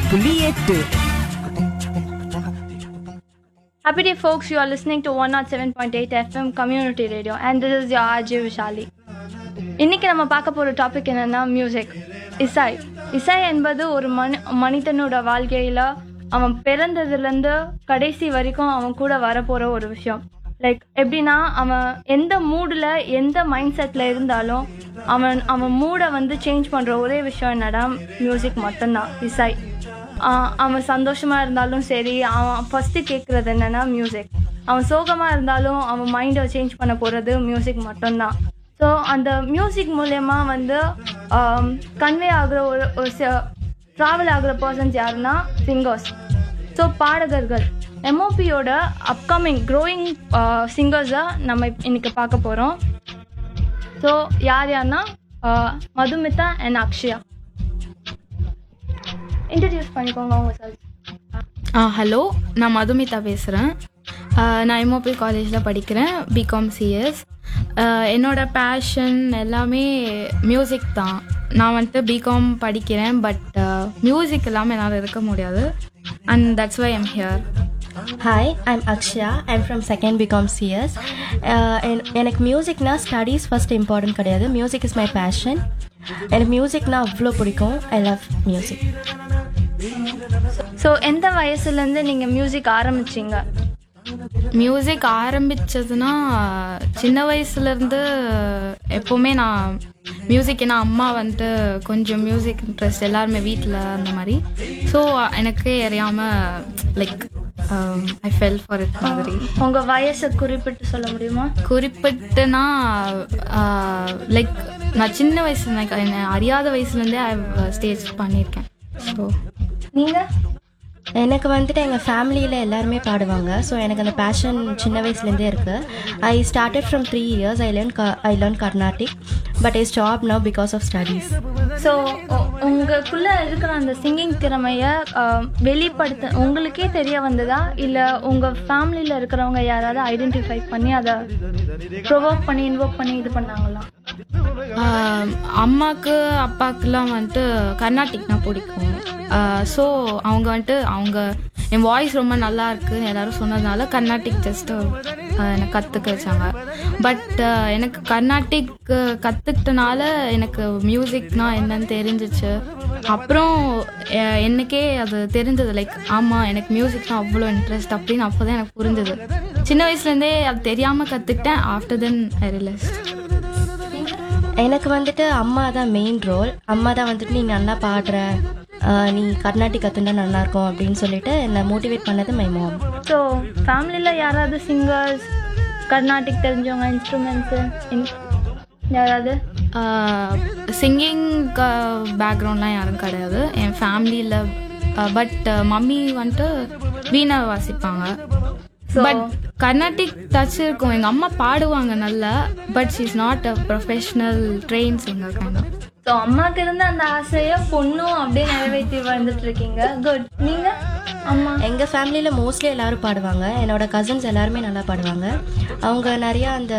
புள்ளி எட்டு Happy day, folks. You are listening to 107.8 FM Community Radio, and this is your RJ Vishali. இன்னைக்கு நம்ம பார்க்க போகிற டாபிக் என்னன்னா மியூசிக் இசை இசை என்பது ஒரு மனி மனிதனோட வாழ்க்கையில் அவன் பிறந்ததுலேருந்து கடைசி வரைக்கும் அவன் கூட வரப்போகிற ஒரு விஷயம் லைக் எப்படின்னா அவன் எந்த மூடில் எந்த மைண்ட் செட்டில் இருந்தாலும் அவன் அவன் மூடை வந்து சேஞ்ச் பண்ணுற ஒரே விஷயம் என்னடா மியூசிக் மட்டும்தான் இசை ஆஹ் அவன் சந்தோஷமா இருந்தாலும் சரி அவன் ஃபர்ஸ்ட் கேட்கறது என்னன்னா மியூசிக் அவன் சோகமா இருந்தாலும் அவன் மைண்டை சேஞ்ச் பண்ண போறது மியூசிக் மட்டும்தான் ஸோ அந்த மியூசிக் மூலயமா வந்து கன்வே ஆகுற ஒரு ஒரு ட்ராவல் ஆகுற பர்சன்ஸ் யாருன்னா சிங்கர்ஸ் ஸோ பாடகர்கள் எம்ஓபியோட அப்கமிங் க்ரோயிங் சிங்கர்ஸை நம்ம இன்னைக்கு பார்க்க போகிறோம் ஸோ யார் யாருன்னா ஆஹ் மதுமிதா அண்ட் அக்ஷயா இன்ட்ரடியூஸ் பண்ணிக்கோங்க அவங்க சார் ஆ ஹலோ நான் மதுமிதா பேசுகிறேன் நான் எம்ஓபி காலேஜில் படிக்கிறேன் பிகாம் சிஎஸ் என்னோட பேஷன் எல்லாமே மியூசிக் தான் நான் வந்துட்டு பிகாம் படிக்கிறேன் பட் மியூசிக் இல்லாமல் என்னால் இருக்க முடியாது and that's why I'm here hi I'm Akshaya I'm from second BCom CS எனக்கு மியூசிக்னா ஸ்டடீஸ் ஃபர்ஸ்ட் இம்பார்ட்டன்ட் கிடையாது மியூசிக் இஸ் மை பேஷன் எனக்கு மியூசிக்னா அவ்வளோ பிடிக்கும் ஐ லவ் மியூசிக் ஸோ எந்த வயசுலேருந்து நீங்கள் மியூசிக் ஆரம்பிச்சீங்க மியூசிக் ஆரம்பிச்சதுன்னா சின்ன வயசுலேருந்து எப்போவுமே நான் மியூசிக் ஏன்னா அம்மா வந்துட்டு கொஞ்சம் மியூசிக் இன்ட்ரெஸ்ட் எல்லாருமே வீட்டில் அந்த மாதிரி ஸோ எனக்கு அறியாமல் like I fell for it மாதிரி உங்கள் வயசை குறிப்பிட்டு சொல்ல முடியுமா குறிப்பிட்டுனா லைக் நான் சின்ன வயசுல எனக்கு என்ன அறியாத வயசுலேருந்தே ஐ ஸ்டேஜ் பண்ணியிருக்கேன் ஸோ நீங்கள் எனக்கு வந்துட்டு எங்கள் ஃபேமிலியில் எல்லாருமே பாடுவாங்க ஸோ எனக்கு அந்த பேஷன் சின்ன வயசுலேருந்தே இருக்குது I started from three years I learn I learn Carnatic but I stop now because of studies so உங்களுக்குள்ளே இருக்கிற அந்த சிங்கிங் திறமையை அஹ், வெளிப்படுத்த உங்களுக்கே தெரிய வந்ததா இல்லை உங்கள் ஃபேமிலியில் இருக்கிறவங்க யாராவது ஐடென்டிஃபை பண்ணி அதை ப்ரொவோக் பண்ணி இன்வோக் பண்ணி இது பண்ணாங்களா ஆஹ் அம்மாக்கு அப்பாக்குலாம் வந்துட்டு கர்நாடிக்னா பிடிக்கும் ஸோ அவங்க வந்துட்டு அவங்க என் வாய்ஸ் ரொம்ப நல்லா இருக்குன்னு எல்லாரும் சொன்னதுனால கர்நாடிக் ஜஸ்ட் எனக்கு கற்றுக்க வச்சாங்க பட் எனக்கு கர்நாடிக் கற்றுக்கிட்டனால எனக்கு மியூசிக்னா என்னன்னு தெரிஞ்சிச்சு அப்புறம் அஹ், எனக்கே அது தெரிஞ்சது லைக் ஆமாம் எனக்கு மியூசிக்னா அவ்வளோ இன்ட்ரெஸ்ட் அப்படின்னு அப்போ தான் எனக்கு புரிஞ்சது சின்ன வயசுலேருந்தே அது தெரியாமல் கற்றுக்கிட்டேன் ஆஃப்டர் தென் ஐ ரியலைஸ் எனக்கு வந்துட்டு அம்மா தான் மெயின் ரோல் அம்மா தான் வந்துட்டு நீ நல்லா பாடுற ஆஹ் நீ கர்நாடிக் கற்றுண்டா நல்லாயிருக்கும் அப்படின்னு சொல்லிட்டு என்னை மோட்டிவேட் பண்ணது மை மாம் ஸோ ஃபேமிலியில் யாராவது சிங்கர்ஸ் கர்நாடிக் தெரிஞ்சவங்க இன்ஸ்ட்ருமெண்ட்ஸு யாராவது சிங்கிங் பேக்ரவுண்ட்லாம் யாரும் கிடையாது என் ஃபேமிலியில் பட் மம்மி வந்துட்டு வீணை வாசிப்பாங்க பட் கர்நாடிக் டச் இருக்கும் எங்கள் அம்மா பாடுவாங்க நல்லா but she is not a professional train singer kind so அம்மாக்கு இருந்த அந்த ஆசையை பொண்ணும் அப்படியே நிறைவேற்றி வந்துட்டு இருக்கீங்க குட் நீங்கள் அம்மா எங்கள் ஃபேமிலியில் மோஸ்ட்லி எல்லாரும் பாடுவாங்க என்னோட கசின்ஸ் எல்லாருமே நல்லா பாடுவாங்க அவங்க நிறையா அந்த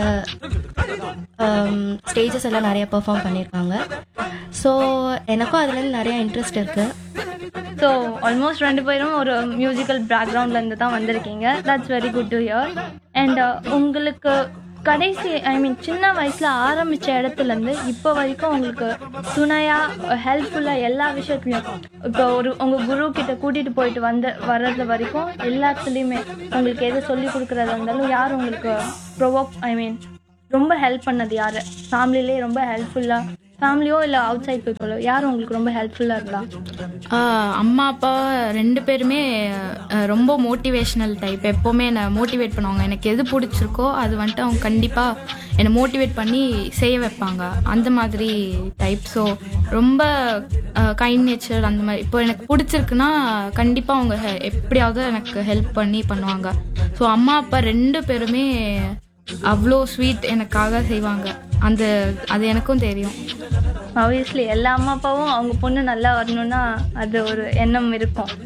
ஸ்டேஜஸ் எல்லாம் நிறையா பெர்ஃபார்ம் பண்ணியிருக்காங்க ஸோ எனக்கும் அதுலேருந்து நிறையா இன்ட்ரெஸ்ட் இருக்குது ஸோ ஆல்மோஸ்ட் ரெண்டு பேரும் ஒரு மியூசிக்கல் பேக்ரவுண்ட்லேருந்து தான் வந்திருக்கீங்க that's very good to hear and உங்களுக்கு கடைசி ஐ மீன் சின்ன வயசில் ஆரம்பித்த இடத்துலேருந்து இப்போ வரைக்கும் உங்களுக்கு துணையாக ஹெல்ப்ஃபுல்லாக எல்லா விஷயத்துலையும் இப்போ ஒரு உங்கள் குரு கிட்ட கூட்டிகிட்டு போயிட்டு வந்து வர்றது வரைக்கும் எல்லாத்துலேயுமே உங்களுக்கு எது சொல்லி கொடுக்குறதா இருந்தாலும் யார் உங்களுக்கு ப்ரொவோக் ஐ மீன் ரொம்ப ஹெல்ப் பண்ணது யார் ஃபேமிலிலே ரொம்ப ஹெல்ப்ஃபுல்லாக ஃபேமிலியோ இல்லை அவுட் சைட் பீப்புளோ யார் உங்களுக்கு ரொம்ப ஹெல்ப்ஃபுல்லாக இருந்தா அம்மா அப்பா ரெண்டு பேருமே அஹ், ரொம்ப மோட்டிவேஷ்னல் டைப் எப்போவுமே என்னை மோட்டிவேட் பண்ணுவாங்க எனக்கு எது பிடிச்சிருக்கோ அது வந்துட்டு அவங்க கண்டிப்பாக என்னை மோட்டிவேட் பண்ணி செய்ய வைப்பாங்க அந்த மாதிரி டைப் ஸோ ரொம்ப கைண்ட் நேச்சர் அந்த மாதிரி இப்போ எனக்கு பிடிச்சிருக்குன்னா கண்டிப்பாக அவங்க he- எப்படியாவது எனக்கு ஹெல்ப் பண்ணி பண்ணுவாங்க ஸோ அம்மா அப்பா ரெண்டு பேருமே அவ்வளோ ஸ்வீட் எனக்காக செய்வாங்க அந்த அது எனக்கும் தெரியும் ஆப்வியஸ்லி எல்லா அம்மா அப்பாவும் அவங்க பொண்ணு நல்லா வரணும்னா அது ஒரு எண்ணம் இருக்கும்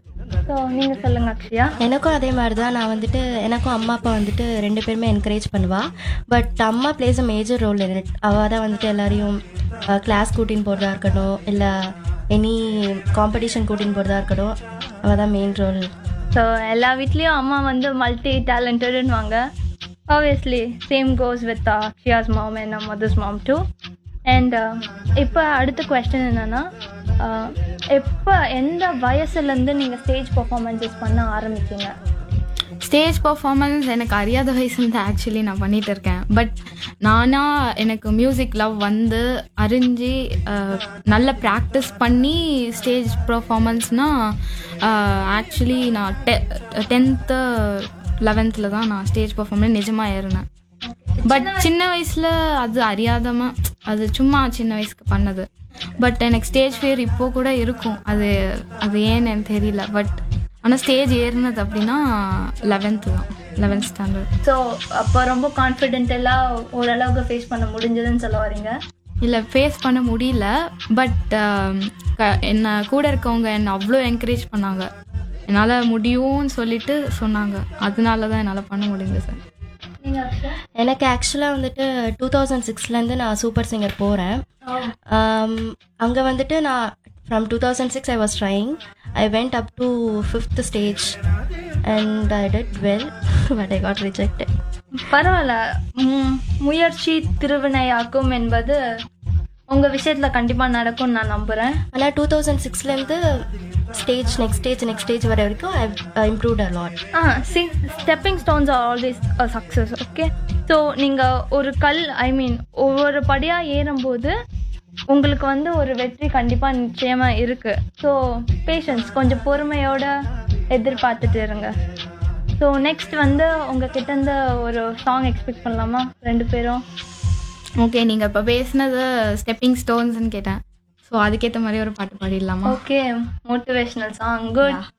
ஸோ நீங்கள் சொல்லுங்கள் அக்ஷயா எனக்கும் அதே மாதிரி தான் நான் வந்துட்டு எனக்கும் அம்மா அப்பா வந்துட்டு ரெண்டு பேருமே என்கரேஜ் பண்ணுவா பட் அம்மா plays a major role in it அவள் தான் வந்துட்டு எல்லாரையும் கிளாஸ் கூட்டின்னு போகிறதா இருக்கட்டும் இல்லை எனி காம்படிஷன் கூட்டின்னு போகிறதா இருக்கட்டும் அவள் தான் மெயின் ரோல் ஸோ எல்லா வீட்லேயும் அம்மா வந்து மல்டி டேலண்டடுன்னுவாங்க obviously same goes with Akshaya's mom and mother's mom too and இப்போ அடுத்த கொஸ்டின் என்னென்னா எப்போ எந்த வயசுலேருந்து நீங்கள் ஸ்டேஜ் பர்ஃபார்மன்ஸஸ் பண்ண ஆரம்பிச்சீங்க ஸ்டேஜ் பர்ஃபார்மன்ஸ் எனக்கு அறியாத வயசுலேருந்து ஆக்சுவலி நான் பண்ணிட்டு இருக்கேன் பட் நானா எனக்கு மியூசிக் லவ் வந்து அறிஞ்சு அஹ், நல்ல ப்ராக்டிஸ் பண்ணி ஸ்டேஜ் பர்ஃபார்மன்ஸ்னால் ஆக்சுவலி நான் டெ டென்த்து லெவன்த்தில் தான் நான் ஸ்டேஜ் பர்ஃபார்மன்ஸ் நிஜமாக ஏறினேன் பட் சின்ன வயசில் அது அறியாதமா அது சும்மா சின்ன வயசுக்கு பண்ணது பட் எனக்கு ஸ்டேஜ் ஃபியர் இப்போ கூட இருக்கும் அது அது ஏன்னு எனக்கு தெரியல பட் ஆனால் ஸ்டேஜ் ஏறினது அப்படின்னா லெவன்த்து தான் லெவன்த் ஸ்டாண்டர்ட் ஸோ அப்போ ரொம்ப கான்ஃபிடென்டெல்லாம் ஓரளவுக்கு ஃபேஸ் பண்ண முடிஞ்சதுன்னு சொல்ல வரீங்க இல்லை ஃபேஸ் பண்ண முடியல பட் என்ன கூட இருக்கவங்க என்னை அவ்வளோ என்கரேஜ் பண்ணாங்க என்னால் முடியும்னு சொல்லிட்டு சொன்னாங்க அதனால தான் என்னால் பண்ண முடியுது சார் நீங்கள் அக்ஷயா எனக்கு ஆக்சுவலாக வந்துட்டு டூ தௌசண்ட் சிக்ஸ்லேருந்து நான் சூப்பர் சிங்கர் போகிறேன் அங்கே வந்துட்டு நான் from two thousand six I was trying I went up to fifth stage and I did well but I got rejected பரவாயில்ல ம், முயற்சி திருவினையாக்கும் என்பது உங்கள் விஷயத்தில் கண்டிப்பாக நடக்கும்னு நான் நம்புகிறேன் ஆனால் டூ தௌசண்ட் சிக்ஸ்லேருந்து stage next stage next stage வர வரைக்கும் I improved a lot ah see stepping stones are always a success okay so நீங்கள் ஒரு கல் ஐ மீன் ஒவ்வொரு படியாக ஏறும்போது உங்களுக்கு வந்து ஒரு வெற்றி கண்டிப்பாக நிச்சயமாக இருக்குது ஸோ பேஷன்ஸ் கொஞ்சம் பொறுமையோட எதிர்பார்த்துட்டு இருங்க ஸோ நெக்ஸ்ட் வந்து உங்ககிட்ட இருந்து ஒரு சாங் எக்ஸ்பெக்ட் பண்ணலாமா ரெண்டு பேரும் ஓகே நீங்கள் இப்போ பேசுனது ஸ்டெப்பிங் ஸ்டோன்ஸ்னு கேட்டேன் ஸோ அதுக்கேற்ற மாதிரி ஒரு பாட்டு பாடிடலாமா ஓகே மோட்டிவேஷனல் சாங் குட்